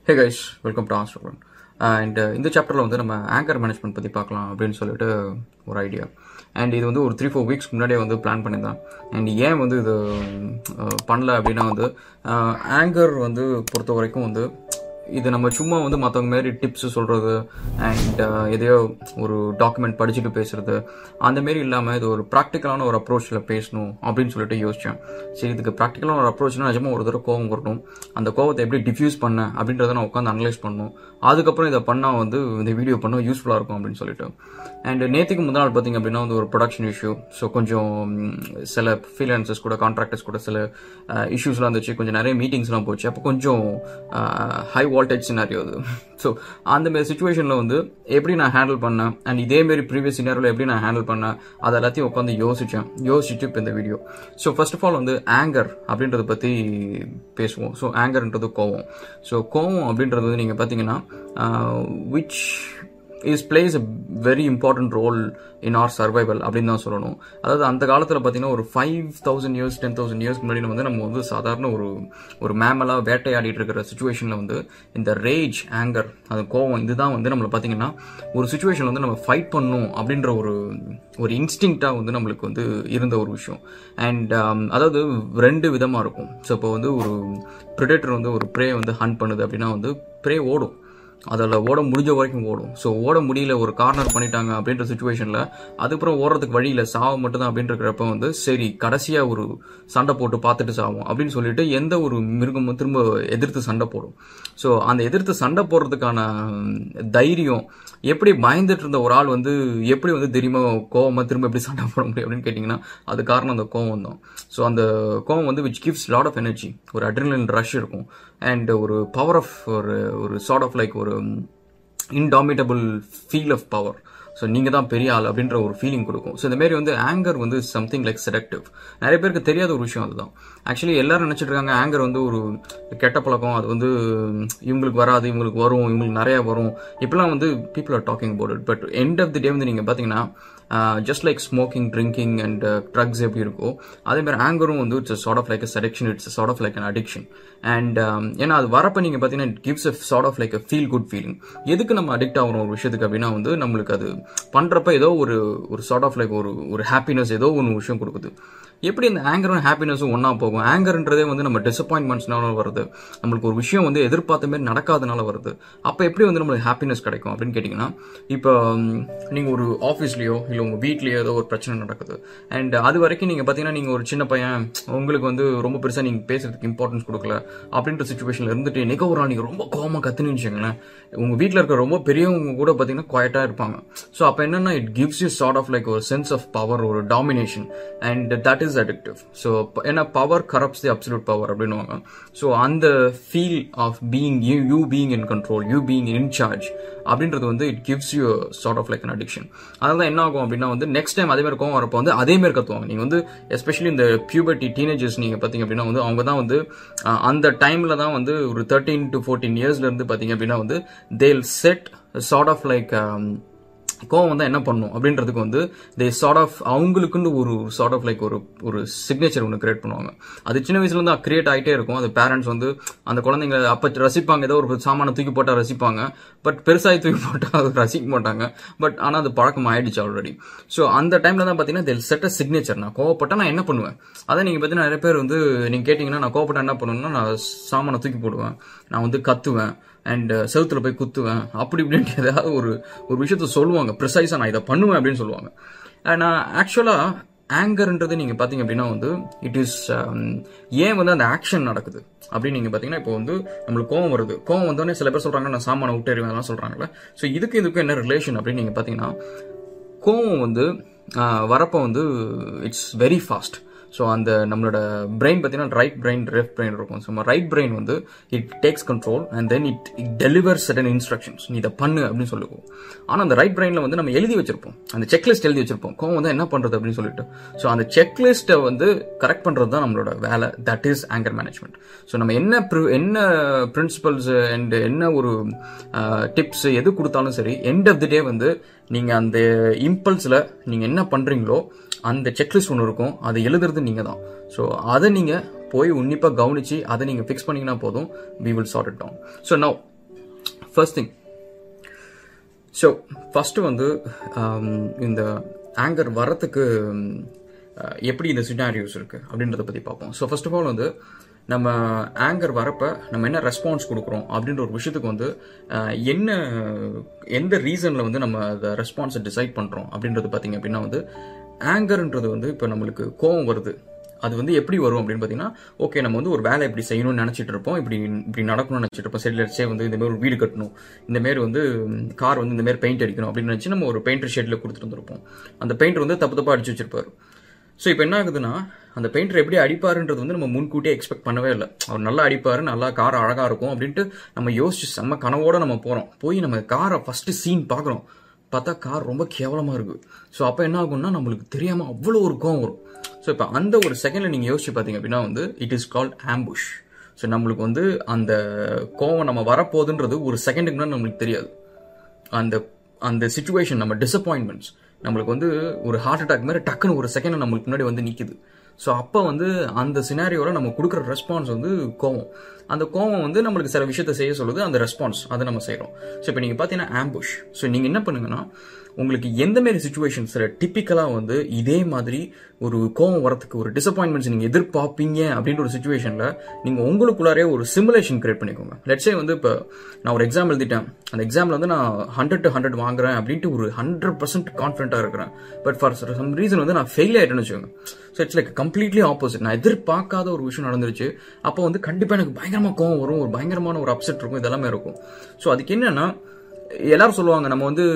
hey guys welcome to Astron and இந்த சாப்டரில் வந்து நம்ம ஆங்கர் மேனேஜ்மெண்ட் பற்றி பார்க்கலாம் அப்படின்னு சொல்லிட்டு ஒரு ஐடியா அண்ட் இது வந்து ஒரு த்ரீ ஃபோர் வீக்ஸ் முன்னாடியே வந்து பிளான் பண்ணியிருந்தேன் அண்ட் ஏன் வந்து இது அஹ், பண்ணல அப்படின்னா வந்து ஆங்கர் வந்து பொறுத்த வரைக்கும் வந்து இது நம்ம சும்மா வந்து மற்றவங்க மாரி டிப்ஸ் சொல்கிறது அண்ட் எதையோ ஒரு டாக்குமெண்ட் படிச்சுட்டு பேசுறது அந்த மாரி இல்லாமல் இது ஒரு ப்ராக்டிக்கலான ஒரு அப்ரோச்சில் பேசணும் அப்படின்னு சொல்லிட்டு யோசித்தேன் சரி இதுக்கு ப்ராக்டிக்கலான ஒரு அப்ரோச்னா நிஜமாக ஒரு தடவை கோவம் வரணும் அந்த கோவத்தை எப்படி டிஃப்யூஸ் பண்ண அப்படின்றத நான் உட்காந்து அனலைஸ் பண்ணணும் அதுக்கப்புறம் இதை பண்ணால் வந்து இந்த வீடியோ பண்ண யூஸ்ஃபுல்லாக இருக்கும் அப்படின்னு சொல்லிட்டு அண்ட் நேற்றுக்கு முந்தின நாள் பார்த்தீங்க அப்படின்னா வந்து ஒரு ப்ரொடக்ஷன் இஷ்யூ ஸோ கொஞ்சம் ம், சில ஃப்ரீலான்சர்ஸ் கூட கான்ட்ராக்டர்ஸ் கூட சில இஷ்யூஸ்லாம் இருந்துச்சு கொஞ்சம் நிறைய மீட்டிங்ஸ்லாம் போச்சு அப்போ கொஞ்சம் ஹை வால்டேஜ் சினாரியோ அது ஸோ அந்த மாதிரி சுச்சுவேஷனில் வந்து எப்படி நான் ஹேண்டில் பண்ணேன் அண்ட் இதேமாரி ப்ரீவியஸ் சினாரியில் எப்படி நான் ஹேண்டில் பண்ணேன் அதை எல்லாத்தையும் உட்காந்து யோசித்தேன் யோசிச்சுட்டு இப்போ இந்த video so first of all வந்து ஆங்கர் அப்படின்றத பற்றி பேசுவோம் ஸோ ஆங்கர்ன்றது கோவம் ஸோ கோவம் அப்படின்றது வந்து நீங்கள் பார்த்தீங்கன்னா which is plays a very important role in our survival அப்படின்னு தான் சொல்லணும் அதாவது அந்த காலத்தில் பார்த்தீங்கன்னா ஒரு five thousand years ten thousand இயர்ஸ்க்கு முன்னாடி வந்து நம்ம வந்து சாதாரண ஒரு ஒரு மேமலாக வேட்டையாடிட்டு இருக்கிற சுச்சுவேஷனில் வந்து இந்த ரேஜ் ஆங்கர் அது கோவம் இதுதான் வந்து நம்மளை பார்த்தீங்கன்னா ஒரு சுச்சுவேஷன் வந்து நம்ம ஃபைட் பண்ணணும் அப்படின்ற ஒரு ஒரு இன்ஸ்டிங்க்டாக வந்து நம்மளுக்கு வந்து இருந்த ஒரு விஷயம் அண்ட் அதாவது ரெண்டு விதமாக இருக்கும் ஸோ இப்போ வந்து ஒரு ப்ரிடேட்டர் வந்து ஒரு ப்ரே வந்து ஹண்ட் பண்ணுது அப்படின்னா வந்து ப்ரே ஓடும் அதில் ஓட முடிஞ்ச வரைக்கும் ஓடும் ஸோ ஓட முடியல ஒரு கார்னர் பண்ணிட்டாங்க அப்படின்ற சுச்சுவேஷனில் அதுக்கப்புறம் ஓடுறதுக்கு வழியில் சாவ மட்டும்தான் அப்படின்றக்கிறப்ப வந்து சரி கடைசியாக ஒரு சண்டை போட்டு பார்த்துட்டு சாவும் அப்படின்னு சொல்லிட்டு எந்த ஒரு மிருகமும் திரும்ப எதிர்த்து சண்டை போடும் ஸோ அந்த எதிர்த்து சண்டை போடுறதுக்கான ம், தைரியம் எப்படி பயந்துட்டு இருந்த ஒரு ஆள் வந்து எப்படி வந்து தெரியுமா கோவமா திரும்ப எப்படி சண்டை போட முடியும் அப்படின்னு கேட்டிங்கன்னா அது காரணம் அந்த கோவம் தான் ஸோ அந்த கோவம் வந்து which gives lot of energy ஒரு அட்ரினலின் ரஷ் இருக்கும் அண்ட் ஒரு பவர் ஆஃப் ஒரு ஒரு சார்ட் ஆஃப் லைக் ஒரு indomitable feel of power so நீங்கள் தான் பெரிய ஆள் அப்படின்ற ஒரு ஃபீலிங் கொடுக்கும் ஸோ இந்த மாதிரி வந்து ஆங்கர் வந்து சம்திங் லைக் செடக்டிவ் நிறைய பேருக்கு தெரியாத ஒரு விஷயம் அதுதான் ஆக்சுவலி எல்லாரும் நினச்சிட்டு இருக்காங்க ஆங்கர் வந்து ஒரு கெட்ட பழக்கம் அது வந்து இவங்களுக்கு வராது இவங்களுக்கு வரும் இவங்களுக்கு நிறைய வரும் இப்படிலாம் வந்து people are talking about it but end of the day வந்து நீங்கள் பார்த்தீங்கன்னா just like smoking drinking and drugs எப்படி இருக்கோ அதே மாதிரி ஆங்கரும் வந்து it's sort of like a seduction it's sort of like an addiction and ஏன்னா அது வரப்ப நீங்கள் பார்த்தீங்கன்னா it gives a sort of like a feel good feeling எதுக்கு நம்ம அடிக்ட் ஆகிறோம் ஒரு விஷயத்துக்கு அப்படின்னா வந்து நம்மளுக்கு அது பண்ணுறப்ப ஏதோ ஒரு ஒரு சார்ட் ஆஃப் லைக் ஒரு ஒரு ஹாப்பினஸ் ஏதோ ஒன்று விஷயம் கொடுக்குது எப்படி இந்த ஆங்கரும் ஹாப்பினஸும் ஒன்றா போகும் ஆங்கர்ன்றதே வந்து நம்ம டிசப்பாயின்மெண்ட்ஸ்னால வருது நம்மளுக்கு ஒரு விஷயம் வந்து எதிர்பார்த்த மாதிரி நடக்காதனால வருது அப்போ எப்படி வந்து நம்மளுக்கு ஹாப்பினஸ் கிடைக்கும் அப்படின்னு கேட்டிங்கன்னா இப்போ நீங்கள் ஒரு ஆஃபீஸ்லேயோ இல்லை உங்கள் வீட்லேயோ ஏதோ ஒரு பிரச்சனை நடக்குது அண்ட் அது வரைக்கும் நீங்கள் பார்த்தீங்கன்னா நீங்கள் ஒரு சின்ன பையன் உங்களுக்கு வந்து ரொம்ப பெருசாக நீங்கள் பேசுறதுக்கு இம்பார்ட்டன்ஸ் கொடுக்கல அப்படின்ற சுச்சுவேஷனில் இருந்துட்டு என்னைக்கோ ஒரு நாள் நீங்கள் ரொம்ப கோவமாக கத்துன்னு வச்சுங்களேன் உங்கள் வீட்டில் இருக்க ரொம்ப பெரியவங்க கூட பார்த்தீங்கன்னா குவாய்ட்டாக இருப்பாங்க ஸோ அப்போ என்னன்னா it gives you sort of like ஒரு சென்ஸ் ஆஃப் பவர் ஒரு domination and that is addictive so ஏன்னா power corrupts the absolute power அப்படின்னுவாங்க ஸோ அந்த feel of being you you being in control you being in charge அப்படின்றது வந்து it gives you sort of like an addiction அதனால என்ன ஆகும் அப்படின்னா வந்து நெக்ஸ்ட் டைம் அதே மாதிரி கோவம் வரப்போ வந்து அதே மாதிரி கத்துவாங்க நீங்கள் வந்து எஸ்பெஷலி இந்த பியூபர்ட்டி டீனேஜர்ஸ் நீங்கள் பார்த்தீங்க அப்படின்னா வந்து அவங்க தான் வந்து அஹ், அந்த டைமில் தான் வந்து ஒரு தேர்ட்டீன் டு ஃபோர்டீன் இயர்ஸ்ல இருந்து பார்த்தீங்க அப்படின்னா வந்து தேல் செட் சார்ட் ஆஃப் லைக் கோவம் வந்து என்ன பண்ணும் அப்படின்றதுக்கு வந்து தே சார்ட் ஆஃப் அவங்களுக்குன்னு ஒரு சார்ட் ஆஃப் லைக் ஒரு ஒரு சிக்னேச்சர் ஒன்று கிரியேட் பண்ணுவாங்க அது சின்ன வயசுல இருந்து கிரியேட் ஆகிட்டே இருக்கும் அது பேரண்ட்ஸ் வந்து அந்த குழந்தைங்க அப்போ ரசிப்பாங்க ஏதோ ஒரு சாமானை தூக்கி போட்டால் ரசிப்பாங்க பட் பெருசாகி தூக்கி போட்டால் அது ரசிக்க மாட்டாங்க பட் ஆனால் அது பழக்கம் ஆயிடுச்சு ஆல்ரெடி ஸோ அந்த டைமில் தான் பார்த்தீங்கன்னா தெல் செட் அ சிக்னேச்சர் நான் கோவப்பட்டா நான் என்ன பண்ணுவேன் அதை நீங்கள் பார்த்தீங்கன்னா நிறைய பேர் வந்து நீங்கள் கேட்டிங்கன்னா நான் கோவப்பட்டா என்ன பண்ணுவேன்னா நான் சாமானை தூக்கி போடுவேன் நான் வந்து கத்துவேன் அண்ட் செவுத்துல போய் குத்துவேன் அப்படி இப்படின்ட்டு ஏதாவது ஒரு ஒரு விஷயத்த சொல்லுவாங்க ப்ரிசைஸாக நான் இதை பண்ணுவேன் அப்படின்னு சொல்லுவாங்க நான் ஆக்சுவலாக ஆங்கர்ன்றது நீங்கள் பார்த்தீங்க அப்படின்னா வந்து இட் இஸ் ஏன் வந்து அந்த ஆக்ஷன் நடக்குது அப்படின்னு நீங்கள் பார்த்தீங்கன்னா இப்போ வந்து நம்மளுக்கு கோவம் வருது கோவம் வந்தோடனே சில பேர் சொல்கிறாங்க நான் சாமானை விட்டுருவேன் அதெல்லாம் சொல்கிறாங்கல்ல ஸோ இதுக்கு இதுக்கும் என்ன ரிலேஷன் அப்படின்னு நீங்கள் பார்த்தீங்கன்னா கோவம் வந்து ஆஹ், வரப்போ வந்து இட்ஸ் வெரி ஃபாஸ்ட் ஸோ அந்த நம்மளோட பிரெயின் பார்த்தீங்கன்னா ரைட் பிரெயின் லெஃப்ட் பிரெயின் இருக்கும் ஸோ ரைட் பிரெயின் வந்து it takes control and then it it deliver sudden instructions நீ இதை பண்ணு அப்படின்னு சொல்லுவோம் ஆனால் அந்த ரைட் பிரெயினில் வந்து நம்ம எழுதி வச்சிருப்போம் அந்த செக்லிஸ்ட் எழுதி வச்சிருப்போம் கோவம் வந்து என்ன பண்ணுறது அப்படின்னு சொல்லிட்டு ஸோ அந்த செக்லிஸ்ட்டை வந்து கரெக்ட் பண்ணுறது தான் நம்மளோட வேலை that is anger management so நம்ம என்ன pri- என்ன பிரின்சிபல்ஸ் அண்ட் என்ன ஒரு டிப்ஸ் எது கொடுத்தாலும் சரி எண்ட் ஆஃப் தி டே வந்து நீங்கள் அந்த இம்பல்ஸில் நீங்கள் என்ன பண்ணுறீங்களோ அந்த செக்லிஸ்ட் ஒன்று இருக்கும் அதை எழுதுறது நீங்கள் தான் ஸோ அதை நீங்கள் போய் உன்னிப்பாக கவனிச்சு அதை நீங்கள் ஃபிக்ஸ் பண்ணீங்கன்னா போதும் we will sort it down so now first thing so first வந்து ஆம், இந்த ஆங்கர் வரத்துக்கு ம், அஹ், எப்படி இந்த சினாரியோஸ் இருக்குது அப்படின்றத பற்றி பார்ப்போம் ஸோ ஃபர்ஸ்ட் ஆஃப் ஆல் வந்து நம்ம ஆங்கர் வரப்ப நம்ம என்ன ரெஸ்பான்ஸ் கொடுக்குறோம் அப்படின்ற ஒரு விஷயத்துக்கு வந்து அஹ், என்ன எந்த ரீசனில் வந்து நம்ம அந்த ரெஸ்பான்ஸை டிசைட் பண்ணுறோம் அப்படின்றது பார்த்தீங்க அப்படின்னா வந்து ஆங்கர்ன்றது வந்து இப்போ நம்மளுக்கு கோவம் வருது அது வந்து எப்படி வரும் அப்படின்னு பார்த்தீங்கன்னா ஓகே நம்ம வந்து ஒரு வேலை இப்படி செய்யணும்னு நினச்சிட்டு இருப்போம் இப்படி இப்படி நடக்கணும்னு நினச்சிட்டு இருப்போம் சரி லட்சே வந்து இந்த மாதிரி ஒரு வீடு கட்டணும் இந்த மாதிரி வந்து கார் வந்து இந்த மாதிரி பெயிண்ட் அடிக்கணும் அப்படின்னு நினச்சி நம்ம ஒரு பெயிண்டர் ஷேட்டில் கொடுத்துட்டு வந்திருப்போம் அந்த பெயிண்டர் வந்து தப்பு தப்பாக அடிச்சு வச்சிருப்பாரு ஸோ இப்போ என்ன ஆகுதுன்னா அந்த பெயிண்டர் எப்படி அடிப்பாருன்றது வந்து நம்ம முன்கூட்டியே எக்ஸ்பெக்ட் பண்ணவே இல்லை அவர் நல்லா அடிப்பாரு நல்லா கார் அழகா இருக்கும் அப்படின்ட்டு நம்ம யோசிச்சு செம்ம கனவோட நம்ம போறோம் போய் நம்ம காரை ஃபர்ஸ்ட் சீன் பார்க்குறோம் பார்த்தா கார் ரொம்ப கேவலமா இருக்கு ஸோ அப்போ என்ன ஆகும்னா நம்மளுக்கு தெரியாம அவ்வளோ ஒரு கோவம் வரும் ஸோ இப்போ அந்த ஒரு செகண்ட்ல நீங்க யோசிச்சு பார்த்தீங்க அப்படின்னா வந்து it is called ambush so நம்மளுக்கு வந்து அந்த கோவம் நம்ம வரப்போகுதுன்றது ஒரு செகண்டுக்கு முன்னாடி நம்மளுக்கு தெரியாது அந்த அந்த சுச்சுவேஷன் நம்ம டிசப்பாயின்மெண்ட்ஸ் நம்மளுக்கு வந்து ஒரு ஹார்ட் அட்டாக் மாதிரி டக்குன்னு ஒரு செகண்ட் நம்மளுக்கு முன்னாடி வந்து நிக்குது ஸோ அப்போ வந்து அந்த சினாரியோவில் நம்ம கொடுக்குற ரெஸ்பான்ஸ் வந்து கோவம் அந்த கோவம் வந்து நம்மளுக்கு சில விஷயத்த செய்ய சொல்லுது அந்த ரெஸ்பான்ஸ் அதை நம்ம செய்கிறோம் ஸோ இப்போ நீங்கள் பார்த்தீங்கன்னா ஆம்புஷ் ஸோ நீங்கள் என்ன பண்ணுங்கன்னா உங்களுக்கு எந்த மாதிரி சுச்சுவேஷன்ஸில் டிப்பிக்கலாக வந்து இதே மாதிரி ஒரு கோவம் வரத்துக்கு ஒரு டிசப்பாயின்மெண்ட்ஸ் நீங்கள் எதிர்பார்ப்பீங்க அப்படின்ற ஒரு சுச்சுவேஷனில் நீங்கள் உங்களுக்குள்ளாரே ஒரு சிமுலேஷன் கிரியேட் பண்ணிக்கோங்க லெட்ஸே வந்து இப்போ நான் ஒரு எக்ஸாம் எழுதிட்டேன் அந்த எக்ஸாமில் வந்து நான் ஹண்ட்ரட் டு ஹண்ட்ரட் வாங்குறேன் அப்படின்ட்டு ஒரு ஹண்ட்ரட் பர்சன்ட் கான்ஃபிடென்ட்டாக இருக்கிறேன் பட் ஃபார் சம் ரீசன் வந்து நான் ஃபெயில் ஆயிட்டேன்னு வச்சுக்கோங்க so it's like completely opposite நான் எதிர்பார்க்காத ஒரு விஷயம் நடந்துருச்சு அப்போ வந்து கண்டிப்பாக எனக்கு பயங்கரமாக கோவம் வரும் ஒரு பயங்கரமான ஒரு அப்செட் இருக்கும் இதெல்லாமே இருக்கும் ஸோ அதுக்கு என்னன்னா எல்லாரும் சொல்லுவாங்க நம்ம வந்து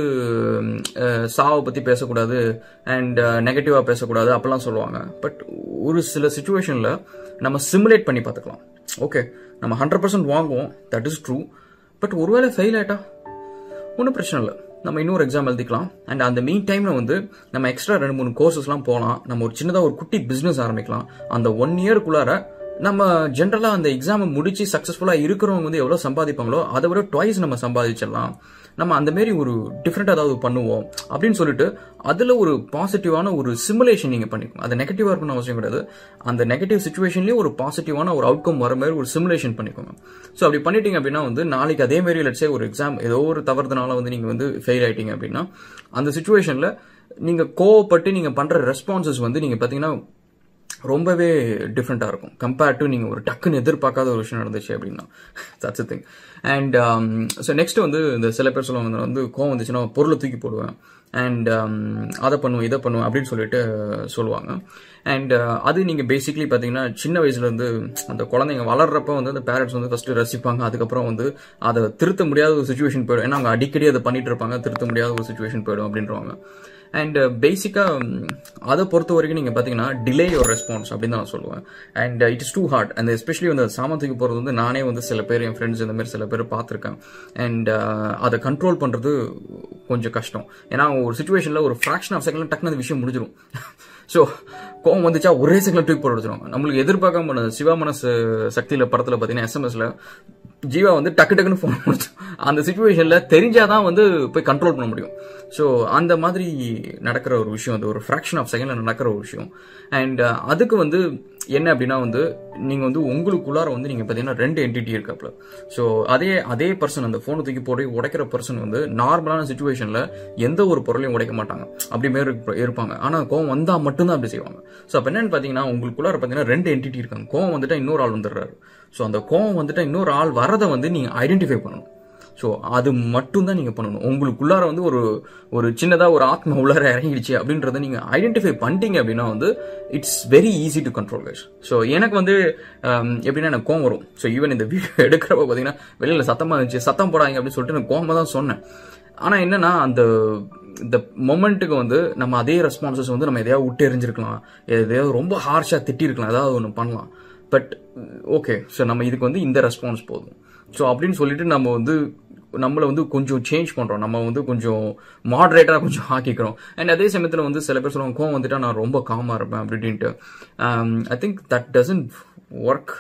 அஹ், சாவை பத்தி பேசக்கூடாது அண்ட் நெகட்டிவா பேசக்கூடாது அப்பெல்லாம் சொல்லுவாங்க பட் ஒரு சில சுச்சுவேஷன்ல நம்ம சிமுலேட் பண்ணி பார்த்துக்கலாம் ஓகே நம்ம ஹண்ட்ரட் பர்சன்ட் வாங்குவோம் தட் இஸ் ட்ரூ பட் ஒருவேளை ஃபெயில் ஆயிட்டா ஒன்றும் பிரச்சனை இல்லை நம்ம இன்னொரு எக்ஸாம் எழுதிக்கலாம் அண்ட் அந்த மீன் டைம்ல வந்து நம்ம எக்ஸ்ட்ரா ரெண்டு மூணு கோர்சஸ்லாம் போகலாம் நம்ம ஒரு சின்னதாக ஒரு குட்டி பிஸ்னஸ் ஆரம்பிக்கலாம் அந்த ஒன் இயருக்குள்ளார நம்ம ஜென்ரலாக அந்த எக்ஸாமை முடிச்சு சக்ஸஸ்ஃபுல்லாக இருக்கிறவங்க வந்து எவ்வளோ சம்பாதிப்பாங்களோ அதை விட ட்வைஸ் நம்ம சம்பாதிச்சிடலாம் நம்ம அந்த மாரி ஒரு டிஃப்ரெண்ட் ஏதாவது பண்ணுவோம் அப்படின்னு சொல்லிட்டு அதில் ஒரு பாசிட்டிவான ஒரு சிமுலேஷன் நீங்கள் பண்ணிக்கணும் அது நெகட்டிவாக இருக்கணும்னு அவசியம் கிடையாது அந்த நெகட்டிவ் சுச்சுவேஷன்லேயும் ஒரு பாசிட்டிவான ஒரு அவுட்கம் வர மாதிரி ஒரு சிமுலேஷன் பண்ணிக்கோங்க ஸோ அப்படி பண்ணிட்டீங்க அப்படின்னா வந்து நாளைக்கு அதே மாதிரி லட்சே ஒரு எக்ஸாம் ஏதோ ஒரு தவறுதனால வந்து நீங்கள் வந்து ஃபெயில் ஆயிட்டீங்க அப்படின்னா அந்த சுச்சுவேஷனில் நீங்கள் கோவப்பட்டு நீங்கள் பண்ணுற ரெஸ்பான்சஸ் வந்து நீங்கள் பார்த்தீங்கன்னா ரொம்பவே டிஃப்ரெண்ட்டாக இருக்கும் கம்பேர்ட் டு நீங்கள் ஒரு டக்குன்னு எதிர்பார்க்காத ஒரு விஷயம் நடந்துச்சு அப்படின்னா that's thing and so next வந்து இந்த சில பேர் சொல்லுவாங்க நான் வந்து கோவம் வந்துச்சுன்னா பொருளை தூக்கி போடுவேன் அண்ட் அதை பண்ணுவேன் இதை பண்ணுவேன் அப்படின்னு சொல்லிட்டு சொல்லுவாங்க அண்ட் அது நீங்கள் பேசிக்லி பார்த்தீங்கன்னா சின்ன வயசுலேருந்து அந்த குழந்தைங்க வளர்றப்ப வந்து அந்த பேரண்ட்ஸ் வந்து ஃபஸ்ட்டு ரசிப்பாங்க அதுக்கப்புறம் வந்து அதை திருத்த முடியாத ஒரு சுச்சுவேஷன் போயிடும் ஏன்னா அவங்க அடிக்கடி அதை பண்ணிட்டு இருப்பாங்க திருத்த முடியாத ஒரு சுச்சுவேஷன் போயிடும் அப்படின்றவாங்க அண்ட் பேசிக்காக அதை பொறுத்த வரைக்கும் நீங்கள் பார்த்தீங்கன்னா டிலே யோர் ரெஸ்பான்ஸ் அப்படின்னு தான் நான் சொல்லுவேன் and it is too hard அந்த எஸ்பெஷலி வந்து சாமத்துக்கு போகிறது வந்து நானே வந்து சில பேர் என் ஃப்ரெண்ட்ஸ் இந்த மாதிரி சில பேர் பார்த்துருக்கேன் அண்ட் அதை கண்ட்ரோல் பண்ணுறது கொஞ்சம் கஷ்டம் ஏன்னா அவங்க ஒரு சுச்சுவேஷனில் ஒரு ஃப்ராக்ஷன் ஆஃப் செகண்ட் டக்குனு அந்த விஷயம் முடிஞ்சிடும் ஸோ கோவம் வந்துச்சா ஒரே செகண்ட் தூக்கி போட்டு வச்சிருவாங்க நம்மளுக்கு எதிர்பார்க்காம போன சிவா மனசு சக்தியில் படத்தில் பார்த்தீங்கன்னா எஸ்எம்எஸ்ல ஜீவா வந்து டக்கு டக்குன்னு ஃபோன் முடிச்சு அந்த சுச்சுவேஷன்ல தெரிஞ்சாதான் வந்து போய் கண்ட்ரோல் பண்ண முடியும் ஸோ அந்த மாதிரி நடக்கிற ஒரு விஷயம் அது ஒரு ஃப்ராக்ஷன் ஆஃப் செகண்ட்ல நடக்கிற ஒரு விஷயம் அண்ட் அதுக்கு வந்து என்ன அப்படின்னா வந்து நீங்க வந்து உங்களுக்குள்ளார வந்து நீங்க பாத்தீங்கன்னா ரெண்டு என்டிட்டி இருக்காப்ல ஸோ அதே அதே பர்சன் அந்த போனை தூக்கி போட்டு உடைக்கிற பர்சன் வந்து நார்மலான சுச்சுவேஷன்ல எந்த ஒரு பொருளையும் உடைக்க மாட்டாங்க அப்படி மாரி இருப்ப- இருப்பாங்க ஆனா கோவம் வந்தா மட்டும்தான் அப்படி செய்வாங்க ஸோ அப்ப என்னன்னு பாத்தீங்கன்னா உங்களுக்குள்ளார பாத்தீங்கன்னா ரெண்டு என்டிட்டி இருக்காங்க கோவம் வந்துட்டா இன்னொரு ஆள் வந்துடுறாரு ஸோ அந்த கோவம் வந்துட்டா இன்னொரு ஆள் வரதை வந்து நீங்க ஐடென்டிஃபை பண்ணணும் ஸோ அது மட்டும்தான் நீங்க பண்ணணும் உங்களுக்குள்ளார வந்து ஒரு ஒரு சின்னதா ஒரு ஆத்மா உள்ளார இறங்கிடுச்சு அப்படின்றத நீங்க ஐடென்டிஃபை பண்ணிட்டீங்க அப்படின்னா வந்து it's very easy to control guys so எனக்கு வந்து ஹம், எப்படின்னா எனக்கு கோவம் வரும் ஸோ ஈவன் இந்த வீடியோ எடுக்கிறப்ப பார்த்தீங்கன்னா வெளியில சத்தமா இருந்துச்சு சத்தம் போடாதீங்க அப்படின்னு சொல்லிட்டு எனக்கு கோவமா தான் சொன்னேன் ஆனா என்னன்னா அந்த இந்த மொமெண்ட்டுக்கு வந்து நம்ம அதே ரெஸ்பான்சஸ் வந்து நம்ம எதையாவது விட்டு எறிஞ்சிருக்கலாம் எதையாவது ரொம்ப ஹார்ஷா திட்டிருக்கலாம் ஏதாவது ஒன்று பண்ணலாம் பட் ஓகே ஸோ நம்ம இதுக்கு வந்து இந்த ரெஸ்பான்ஸ் போதும் ஸோ அப்படின்னு சொல்லிட்டு நம்ம வந்து நம்மளை வந்து கொஞ்சம் சேஞ்ச் பண்றோம் நம்ம வந்து கொஞ்சம் மாடரேட்டா கொஞ்சம் ஆக்கிக்கிறோம் அண்ட் அதே சமயத்தில் வந்து சில பேர் சொல்லுவாங்க கோவம் வந்துட்டா நான் ரொம்ப காமா இருப்பேன் அப்படின்ட்டு I think that doesn't work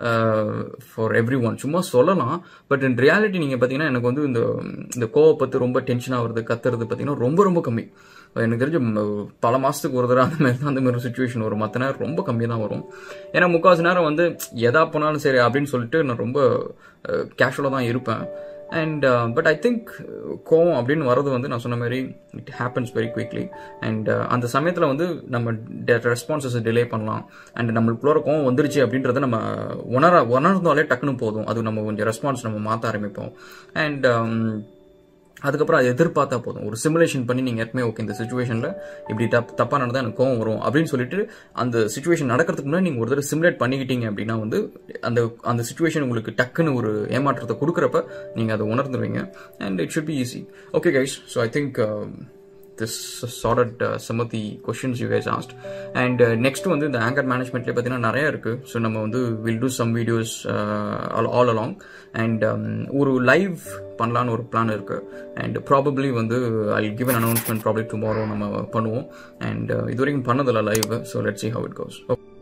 for everyone சும்மா சொல்லலாம் பட் இன் ரியாலிட்டி நீங்கள் பார்த்தீங்கன்னா எனக்கு வந்து இந்த இந்த கோவப்பத்து ரொம்ப டென்ஷன் ஆகுறது கத்துறது பார்த்தீங்கன்னா ரொம்ப ரொம்ப கம்மி எனக்கு தெரிஞ்சு ம், பல மாசத்துக்கு ஒரு தடவை அந்த மாதிரி தான் அந்த மாதிரி சுச்சுவேஷன் வரும் மற்ற நேரம் ரொம்ப கம்மி தான் வரும் ஏன்னா முக்கால்வாசி நேரம் வந்து எதா போனாலும் சரி அப்படின்னு சொல்லிட்டு நான் ரொம்ப கேஷுவலாக தான் இருப்பேன் அண்ட் பட் ஐ திங்க் கோவம் அப்படின்னு வர்றது வந்து நான் சொன்ன மாதிரி it happens very quickly and அந்த சமயத்தில் வந்து நம்ம ரெஸ்பான்சஸ் டிலே பண்ணலாம் அண்ட் நம்மளுக்குள்ள கோவம் வந்துருச்சு அப்படின்றத நம்ம உணர உணர்ந்தாலே டக்குன்னு போதும் அது நம்ம கொஞ்சம் ரெஸ்பான்ஸ் நம்ம மாற்ற ஆரம்பிப்போம் அண்ட் அதுக்கப்புறம் அதை எதிர்பார்த்தா போதும் ஒரு சிமுலேஷன் பண்ணி நீங்கள் எப்பவுமே ஓகே இந்த சுச்சுவேஷனில் இப்படி தப் தப்பாக நடந்தால் எனக்கு கோவம் வரும் அப்படின்னு சொல்லிட்டு அந்த சுச்சுவேஷன் நடக்கிறதுக்கு முன்னாடி நீங்கள் ஒரு தடவை சிமுலேட் பண்ணிக்கிட்டீங்க அப்படின்னா வந்து அந்த அந்த சுச்சுவேஷன் உங்களுக்கு டக்குன்னு ஒரு ஏமாற்றத்தை கொடுக்குறப்ப நீங்கள் அதை உணர்ந்துருவீங்க and it should be easy okay guys so I think this started some of the questions you guys asked and next வந்து இந்த ஆங்கர் மேனேஜ்மெண்ட்லேயே பார்த்தீங்கன்னா நிறைய இருக்குது ஸோ நம்ம வந்து will do some videos all along and ஒரு லைவ் பண்ணலான்னு ஒரு பிளான் இருக்கு அண்ட் ப்ராபப்ளி வந்து I give an announcement probably tomorrow நம்ம பண்ணுவோம் அண்ட் இது வரைக்கும் பண்ணதில்லை live so let see how it cos